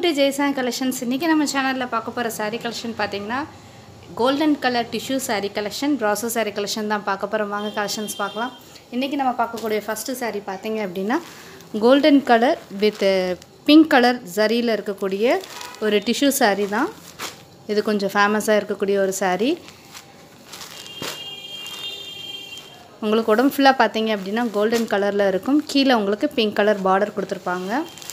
to ஜெய்சாங் collections இன்றைக்கி நம்ம சேனலில் பார்க்க போகிற saree கலெக்ஷன் பார்த்தீங்கன்னா golden colour tissue saree collection brasso saree collection தான் பார்க்க போகிறோம் வாங்க கலெக்ஷன்ஸ் பார்க்கலாம் இன்றைக்கி நம்ம பார்க்கக்கூடிய ஃபஸ்ட்டு saree பார்த்தீங்க அப்படின்னா golden colour with pink colour ஜரியில் இருக்கக்கூடிய ஒரு டிஷ்யூ saree தான் இது கொஞ்சம் ஃபேமஸாக இருக்கக்கூடிய ஒரு saree உங்களுக்கு உடம்பு ஃபுல்லாக பார்த்தீங்க அப்படின்னா கோல்டன் கலரில் இருக்கும் கீழே உங்களுக்கு பிங்க் கலர் பார்டர் கொடுத்துருப்பாங்க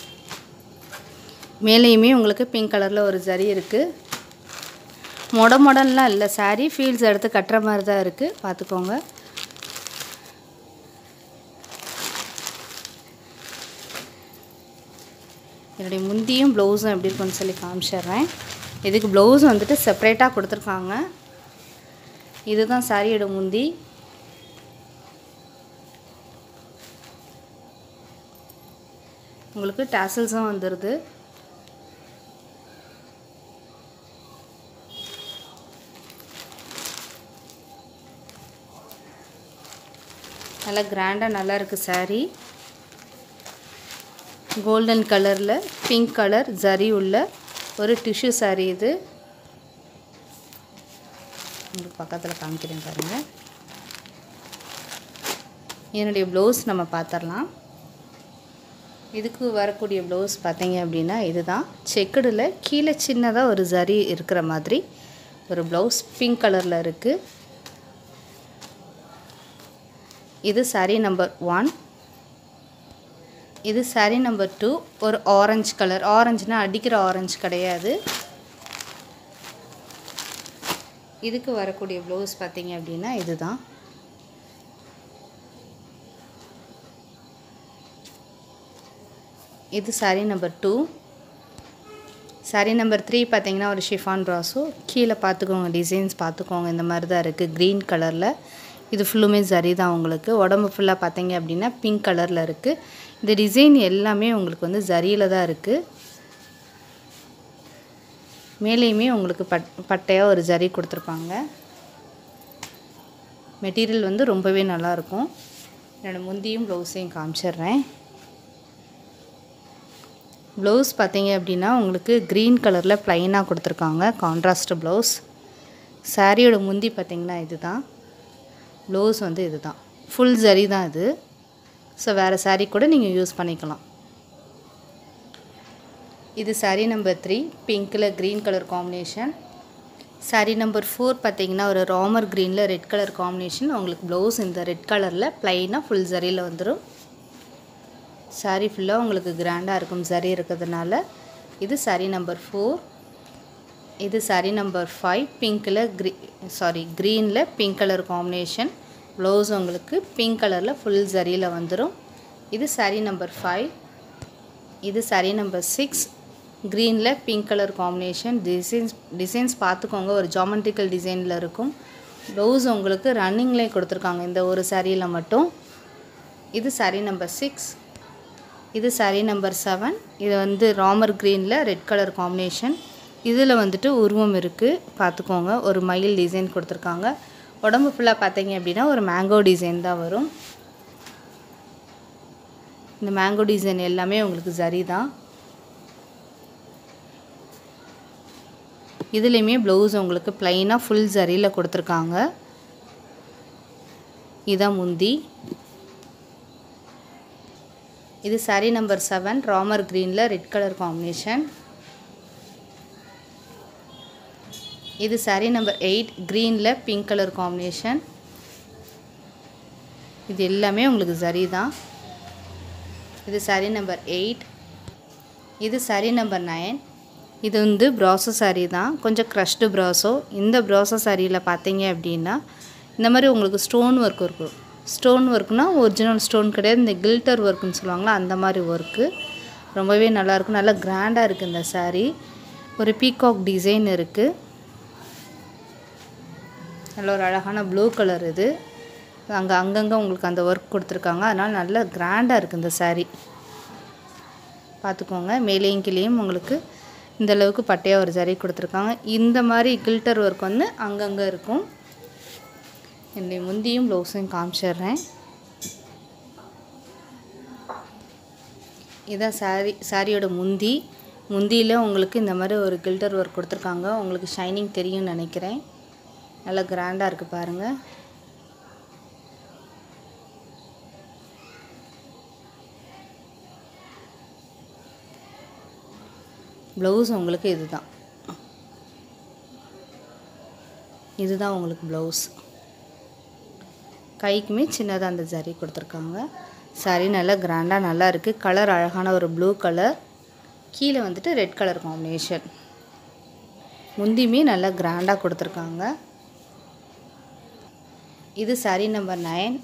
மேலேயுமே உங்களுக்கு பிங்க் கலரில் ஒரு ஜரி இருக்குது மொட மொடன்லாம் இல்லை saree ஃபீல்ஸ் எடுத்து கட்டுற மாதிரி தான் இருக்குது பார்த்துக்கோங்க என்னுடைய முந்தியும் ப்ளவுஸும் எப்படி இருக்குன்னு சொல்லி காமிச்சிடுறேன் இதுக்கு ப்ளவுஸ் வந்துட்டு செப்ரேட்டாக கொடுத்துருக்காங்க இதுதான் சாரியோட முந்தி உங்களுக்கு டேசல்ஸும் வந்துடுது நல்லா கிராண்டாக நல்லா இருக்குது saree கோல்டன் கலரில் பிங்க் கலர் ஜரி உள்ள ஒரு டிஷ்யூ saree இது உங்களுக்கு பக்கத்தில் காமிக்கிறேன் பாருங்கள் என்னுடைய ப்ளவுஸ் நம்ம பார்த்துடலாம் இதுக்கு வரக்கூடிய ப்ளவுஸ் பார்த்தீங்க அப்படின்னா இதுதான் செக்குடில் கீழே சின்னதாக ஒரு ஜரி இருக்கிற மாதிரி ஒரு ப்ளவுஸ் பிங்க் கலரில் இருக்குது இது சாரீ நம்பர் ஒன் இது சாரீ நம்பர் டூ ஒரு ஆரஞ்சு கலர் ஆரஞ்சுனா அடிக்கிற ஆரஞ்சு கிடையாது இதுக்கு வரக்கூடிய ப்ளவுஸ் பார்த்தீங்க அப்படின்னா இதுதான் இது sari number two sari number three பார்த்தீங்கன்னா ஒரு ஷிஃபான் ப்ராஸோ கீழே பார்த்துக்கோங்க டிசைன்ஸ் பார்த்துக்கோங்க இந்த மாதிரி தான் இருக்குது க்ரீன் கலரில் இது ஃபுல்லுமே சரி தான் உங்களுக்கு உடம்பு ஃபுல்லாக பார்த்தீங்க அப்படின்னா பிங்க் கலரில் இருக்குது இந்த டிசைன் எல்லாமே உங்களுக்கு வந்து ஜரியில் தான் இருக்குது மேலேயுமே உங்களுக்கு பட் பட்டையாக ஒரு ஜரி கொடுத்துருப்பாங்க மெட்டீரியல் வந்து ரொம்பவே நல்லாயிருக்கும் என்னோடய முந்தியும் ப்ளவுஸையும் காமிச்சிடுறேன் ப்ளவுஸ் பார்த்தீங்க அப்படின்னா உங்களுக்கு க்ரீன் கலரில் ப்ளைனாக கொடுத்துருக்காங்க கான்ட்ராஸ்ட் ப்ளவுஸ் சாரியோட முந்தி பார்த்திங்கன்னா இது தான் ப்ளவுஸ் வந்து இது தான் ஃபுல் ஜரி தான் இது ஸோ வேறு சாரீ கூட நீங்கள் யூஸ் பண்ணிக்கலாம் இது சாரீ நம்பர் த்ரீ பிங்க்கில் green colour combination sari number four பார்த்தீங்கன்னா ஒரு ராமர் க்ரீனில் ரெட் கலர் காம்பினேஷன் உங்களுக்கு ப்ளவுஸ் இந்த ரெட் கலரில் ப்ளைனாக ஃபுல் ஜரியில் வந்துடும் சாரீ ஃபுல்லாக உங்களுக்கு கிராண்டாக இருக்கும் சரி இருக்கிறதுனால இது சாரீ நம்பர் ஃபோர் இது சாரீ நம்பர் ஃபைவ் பிங்க்கில் க்ரீ சாரி க்ரீனில் பிங்க் கலர் காம்பினேஷன் ப்ளவுஸ் உங்களுக்கு பிங்க் கலரில் ஃபுல் ஜரியில் வந்துடும் இது சாரீ நம்பர் ஃபைவ் இது சாரீ நம்பர் சிக்ஸ் க்ரீனில் pink colour combination designs designs பார்த்துக்கோங்க ஒரு ஜாமெண்ட்ரிக்கல் டிசைனில் இருக்கும் ப்ளவுஸ் உங்களுக்கு ரன்னிங்லேயே கொடுத்துருக்காங்க இந்த ஒரு சாரியில் மட்டும் இது சாரீ நம்பர் சிக்ஸ் இது சாரீ நம்பர் செவன் இது வந்து ராமர் க்ரீனில் ரெட் கலர் காம்பினேஷன் இதில் வந்துட்டு உருவம் இருக்குது பார்த்துக்கோங்க ஒரு மயில் டிசைன் கொடுத்துருக்காங்க உடம்பு ஃபுல்லாக பார்த்தீங்க அப்படின்னா ஒரு மேங்கோ டிசைன் தான் வரும் இந்த மேங்கோ டிசைன் எல்லாமே உங்களுக்கு சரி தான் இதுலேயுமே ப்ளவுஸ் உங்களுக்கு ப்ளைனாக ஃபுல் ஜரியில் கொடுத்துருக்காங்க இதான் முந்தி இது சாரீ நம்பர் செவன் ராமர் க்ரீனில் ரெட் கலர் காம்பினேஷன் இது சாரீ நம்பர் எயிட் க்ரீனில் பிங்க் கலர் காம்பினேஷன் இது எல்லாமே உங்களுக்கு சரி தான் இது சாரீ நம்பர் எயிட் இது சாரீ நம்பர் நைன் இது வந்து ப்ராசோ சாரீ தான் கொஞ்சம் க்ரஷ்டு ப்ராசோ இந்த ப்ராசோ சாரியில் பார்த்தீங்க அப்படின்னா இந்த மாதிரி உங்களுக்கு ஸ்டோன் ஒர்க் இருக்கும் ஸ்டோன் ஒர்க்னால் ஒரிஜினல் ஸ்டோன் கிடையாது இந்த கில்டர் ஒர்க்குன்னு சொல்லுவாங்களா அந்த மாதிரி ஒர்க்கு ரொம்பவே நல்லாயிருக்கும் நல்லா கிராண்டாக இருக்குது இந்த சாரீ ஒரு பீகாக் டிசைன் இருக்குது நல்ல ஒரு அழகான ப்ளூ கலர் இது அங்கே அங்கங்கே உங்களுக்கு அந்த ஒர்க் கொடுத்துருக்காங்க அதனால் நல்ல கிராண்டாக இருக்குது இந்த சாரீ பார்த்துக்கோங்க மேலேயும் கீழேயும் உங்களுக்கு இந்த அளவுக்கு பட்டையாக ஒரு ஜரி கொடுத்துருக்காங்க இந்த மாதிரி கில்டர் ஒர்க் வந்து அங்கங்கே இருக்கும் என்னுடைய முந்தியும் ப்ளவுஸையும் காமிச்சிடுறேன் இதான் சாரி சாரியோட முந்தி முந்தியில் உங்களுக்கு இந்த மாதிரி ஒரு கில்டர் ஒர்க் கொடுத்துருக்காங்க உங்களுக்கு ஷைனிங் தெரியும்னு நினைக்கிறேன் நல்லா கிராண்டாக இருக்குது பாருங்கள் ப்ளவுஸ் உங்களுக்கு இதுதான் இதுதான் உங்களுக்கு ப்ளவுஸ் கைக்குமே சின்னதாக அந்த ஜரி கொடுத்துருக்காங்க சாரி நல்லா கிராண்டாக நல்லா இருக்குது கலர் அழகான ஒரு ப்ளூ கலர் கீழே வந்துட்டு ரெட் கலர் காம்பினேஷன் முந்தியுமே நல்லா கிராண்டாக கொடுத்துருக்காங்க இது சாரி நம்பர் நைன்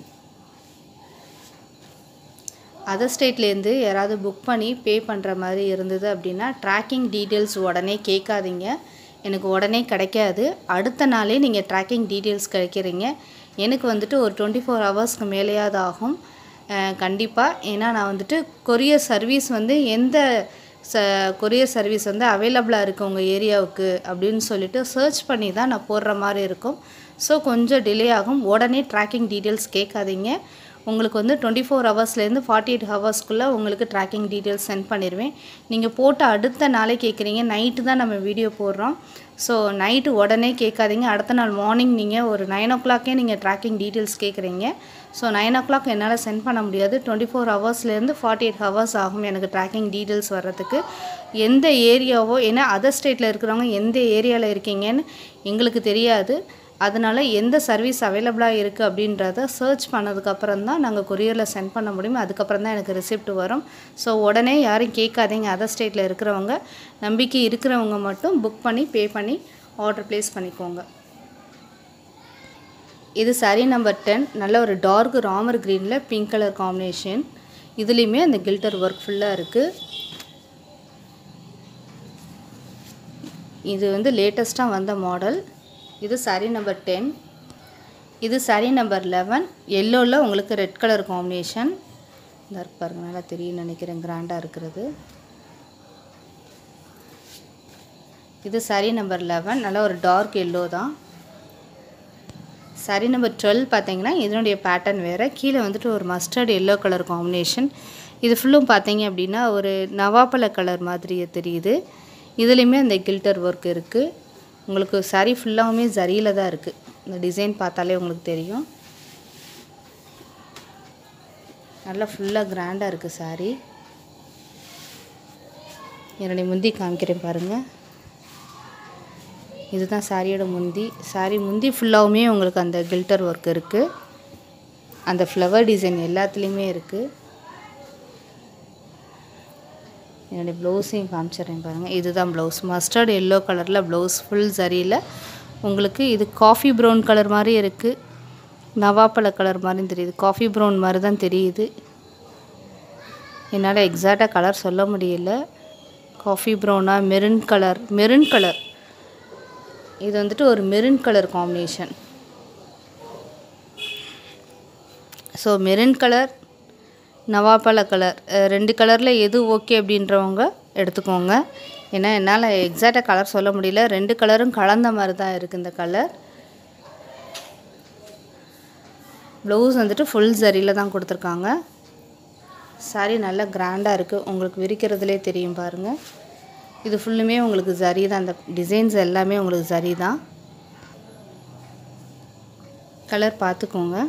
அதர் ஸ்டேட்லேருந்து யாராவது புக் பண்ணி பே பண்ணுற மாதிரி இருந்தது அப்படின்னா ட்ராக்கிங் டீட்டெயில்ஸ் உடனே கேட்காதீங்க எனக்கு உடனே கிடைக்காது அடுத்த நாளே நீங்கள் ட்ராக்கிங் டீட்டெயில்ஸ் கிடைக்கிறீங்க எனக்கு வந்துட்டு ஒரு டுவெண்ட்டி ஃபோர் ஹவர்ஸ்க்கு மேலேயாவது ஆகும் கண்டிப்பாக ஏன்னா நான் வந்துட்டு கொரியர் சர்வீஸ் வந்து எந்த ச கொரியர் சர்வீஸ் வந்து அவைலபிளாக இருக்குது உங்கள் ஏரியாவுக்கு அப்படின்னு சொல்லிட்டு சர்ச் பண்ணி தான் நான் போடுற மாதிரி இருக்கும் ஸோ கொஞ்சம் டிலே ஆகும் உடனே ட்ராக்கிங் டீட்டெயில்ஸ் கேட்காதீங்க உங்களுக்கு வந்து டுவெண்ட்டி ஃபோர் ஹவர்ஸ்லேருந்து ஃபார்ட்டி எயிட் ஹவர்ஸ்க்குள்ளே உங்களுக்கு ட்ராக்கிங் டீட்டெயில்ஸ் சென்ட் பண்ணிடுவேன் நீங்கள் போட்ட அடுத்த நாளே கேட்குறீங்க நைட்டு தான் நம்ம வீடியோ போடுறோம் ஸோ நைட்டு உடனே கேட்காதீங்க அடுத்த நாள் மார்னிங் நீங்கள் ஒரு நைன் ஓ கிளாக்கே நீங்கள் ட்ராக்கிங் டீட்டெயில்ஸ் கேட்குறீங்க ஸோ நைன் ஓ கிளாக் என்னால் சென்ட் பண்ண முடியாது டுவெண்ட்டி ஃபோர் ஹவர்ஸ்லேருந்து ஃபார்ட்டி எயிட் ஹவர்ஸ் ஆகும் எனக்கு ட்ராக்கிங் டீட்டெயில்ஸ் வர்றதுக்கு எந்த ஏரியாவோ ஏன்னா அதர் ஸ்டேட்டில் இருக்கிறவங்க எந்த ஏரியாவில் இருக்கீங்கன்னு எங்களுக்கு தெரியாது அதனால் எந்த சர்வீஸ் அவைலபிளாக இருக்குது அப்படின்றத சர்ச் பண்ணதுக்கப்புறம் தான் நாங்கள் கொரியரில் சென்ட் பண்ண முடியும் அதுக்கப்புறம் தான் எனக்கு ரிசிப்ட் வரும் ஸோ உடனே யாரும் கேட்காதீங்க அதர் ஸ்டேட்டில் இருக்கிறவங்க நம்பிக்கை இருக்கிறவங்க மட்டும் புக் பண்ணி பே பண்ணி ஆர்டர் ப்ளேஸ் பண்ணிக்கோங்க இது சரி நம்பர் டென் நல்ல ஒரு டார்க் ராமர் க்ரீனில் பிங்க் கலர் காம்பினேஷன் இதுலேயுமே அந்த கில்டர் ஒர்க் ஃபுல்லாக இருக்குது இது வந்து லேட்டஸ்ட்டாக வந்த மாடல் இது சாரீ நம்பர் டென் இது சாரீ நம்பர் லெவன் எல்லோவில் உங்களுக்கு ரெட் கலர் காம்பினேஷன் இந்த இருக்கு பாருங்க நல்லா தெரியும் நினைக்கிறேன் கிராண்டாக இருக்கிறது இது சாரீ நம்பர் லெவன் நல்லா ஒரு டார்க் எல்லோ தான் சாரீ நம்பர் டுவெல் பார்த்தீங்கன்னா இதனுடைய பேட்டர்ன் வேறு கீழே வந்துட்டு ஒரு மஸ்டர்ட் எல்லோ கலர் காம்பினேஷன் இது ஃபுல்லும் பார்த்தீங்க அப்படின்னா ஒரு நவாப்பழ கலர் மாதிரி தெரியுது இதுலேயுமே அந்த கில்டர் ஒர்க் இருக்குது உங்களுக்கு சாரீ ஃபுல்லாகவுமே ஜரியில் தான் இருக்குது இந்த டிசைன் பார்த்தாலே உங்களுக்கு தெரியும் நல்லா ஃபுல்லாக கிராண்டாக இருக்குது சாரீ என்னுடைய முந்தி காமிக்கிறேன் பாருங்கள் இதுதான் சாரியோட முந்தி சாரி முந்தி ஃபுல்லாகவுமே உங்களுக்கு அந்த கில்டர் ஒர்க் இருக்குது அந்த ஃப்ளவர் டிசைன் எல்லாத்துலேயுமே இருக்குது என்னுடைய ப்ளவுஸையும் காமிச்சிடுறேன் பாருங்கள் இதுதான் ப்ளவுஸ் மஸ்டர்ட் எல்லோ கலரில் ப்ளவுஸ் ஃபுல் சரியில் உங்களுக்கு இது காஃபி ப்ரௌன் கலர் மாதிரி இருக்குது நவாப்பழ கலர் மாதிரியும் தெரியுது காஃபி ப்ரௌன் மாதிரி தான் தெரியுது என்னால் எக்ஸாக்டாக கலர் சொல்ல முடியல காஃபி ப்ரௌனா மெரூன் கலர் மெரூன் கலர் இது வந்துட்டு ஒரு maroon colour combination so maroon colour நவாப்பழ கலர் ரெண்டு கலரில் எது ஓகே அப்படின்றவங்க எடுத்துக்கோங்க ஏன்னா என்னால் எக்ஸாக்டாக கலர் சொல்ல முடியல ரெண்டு கலரும் கலந்த மாதிரி தான் இருக்குது இந்த கலர் ப்ளவுஸ் வந்துட்டு ஃபுல் சரியில் தான் கொடுத்துருக்காங்க சாரி நல்லா கிராண்டாக இருக்குது உங்களுக்கு விரிக்கிறதுலே தெரியும் பாருங்கள் இது ஃபுல்லுமே உங்களுக்கு சரி தான் அந்த டிசைன்ஸ் எல்லாமே உங்களுக்கு சரி தான் கலர் பார்த்துக்கோங்க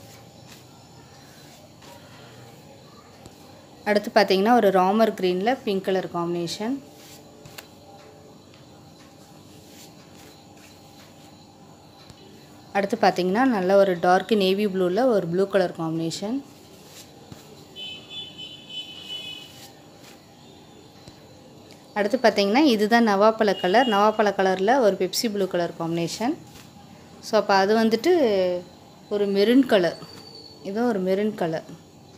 அடுத்து பார்த்தீங்கன்னா ஒரு ராமர் க்ரீனில் பிங்க் கலர் காம்பினேஷன் அடுத்து பார்த்தீங்கன்னா நல்ல ஒரு டார்க் நேவி ப்ளூவில் ஒரு ப்ளூ கலர் காம்பினேஷன் அடுத்து பார்த்தீங்கன்னா இதுதான் நவாப்பழ கலர் நவாப்பழ கலரில் ஒரு Pepsi blue colour combination so அப்போ அது வந்துட்டு ஒரு மெரூன் கலர் இதுவும் ஒரு மெரூன் கலர்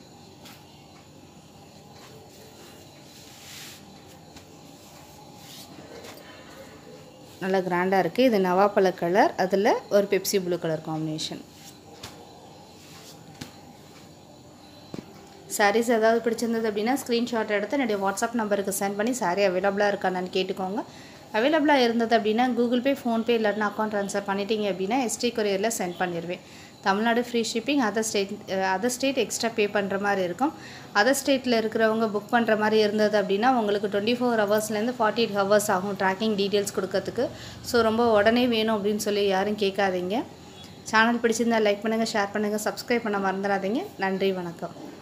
நல்லா கிராண்டாக இருக்குது இது நவாப்பழ கலர் அதில் ஒரு Pepsi blue colour combination sarees ஏதாவது பிடிச்சிருந்தது அப்படின்னா ஸ்க்ரீன்ஷாட் எடுத்து என்னுடைய வாட்ஸ்அப் நம்பருக்கு சென்ட் பண்ணி சாரீ அவைலபிளாக இருக்கான்னு கேட்டுக்கோங்க அவைலபிளாக இருந்தது அப்படின்னா கூகுள் பே ஃபோன்பே இல்லைன்னா அக்கௌண்ட் ட்ரான்ஸ்ஃபர் பண்ணிட்டீங்க அப்படின்னா எஸ்டி கொரியரில் சென்ட் பண்ணிடுவேன் Tamil Nadu free shipping other state other state extra pay பண்ணுற மாதிரி இருக்கும் அதர் ஸ்டேட்டில் இருக்கிறவங்க புக் பண்ணுற மாதிரி இருந்தது அப்படின்னா உங்களுக்கு டுவெண்ட்டி ஃபோர் ஹவர்ஸ்லேருந்து ஃபார்ட்டி எயிட் ஹவர்ஸ் ஆகும் ட்ராக்கிங் டீட்டெயில்ஸ் கொடுக்கறதுக்கு ஸோ ரொம்ப உடனே வேணும் அப்படின்னு சொல்லி யாரும் கேட்காதீங்க சேனல் பிடிச்சிருந்தா லைக் பண்ணுங்கள் ஷேர் பண்ணுங்கள் சப்ஸ்கிரைப் பண்ண மறந்துடாதீங்க நன்றி வணக்கம்